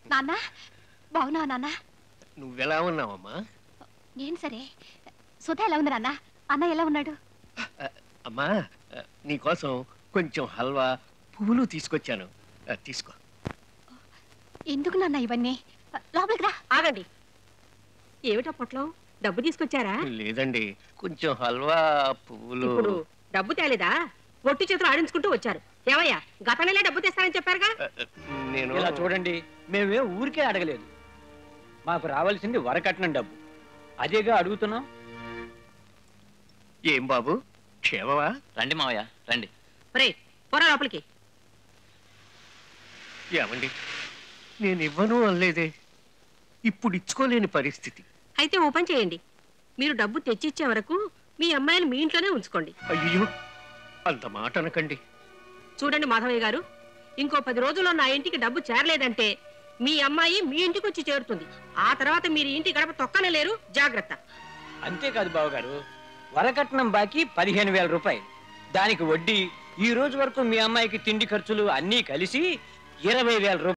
నాన్న బాగున్నావా నాన్న నువ్వెలా ఉన్నావమ్మా నేను సరే సుధా ఎలా ఉంది నాన్న అన్న ఎలా ఉన్నాడు అమ్మా ఆ, నీకోసం కొంచెం హల్వా పువ్వులు తీసుకొచ్చాను ఆ, తీసుకో ఎందుకు నాన్న ఇవన్నీ లోపలికి రా ఆగండి ఏమిటా పొట్లం డబ్బు తీసుకొచ్చారా లేదండి కొంచెం హల్వా పువ్వులు ఇప్పుడు డబ్బు తేలేదా ఒట్టి చేతులు ఆడించుకుంటూ వచ్చారు ఏమయ్యా గత నెలే డబ్బు తెస్తానని చెప్పారుగా ఆ, నేను ఇలా చూడండి మేమే ఊరికే అడగలేదు మాకు రావాల్సింది వరకట్నం డబ్బు అదేగా అడుగుతున్నాం ఏం బాబు క్షేమమా రండి మావయ్య రండి రే పొర లోపలికి ఏమండి నేను ఇవ్వను అనలేదే ఇప్పుడు ఇచ్చుకోలేని పరిస్థితి అయితే ఓ పని చేయండి మీరు డబ్బు తెచ్చిచ్చే వరకు మీ అమ్మాయిని మీ ఇంట్లోనే ఉంచుకోండి అయ్యో అంత మాట అనకండి చూడండి మాధవయ్య గారు ఇంకో పది రోజుల్లో నా ఇంటికి డబ్బు చేరలేదంటే మీ అమ్మాయి మీ ఇంటికి వచ్చి చేరుతుంది ఆ తర్వాత మీరు ఇంటి గడప తొక్కనే లేరు జాగ్రత్త అంతేకాదు బావగారు వరకట్నం బాకీ పదిహేను వేల రూపాయలు దానికి వడ్డీ ఈ రోజు వరకు మీ అమ్మాయికి తిండి ఖర్చులు అన్నీ కలిసి ఇరవై వేల రూపాయలు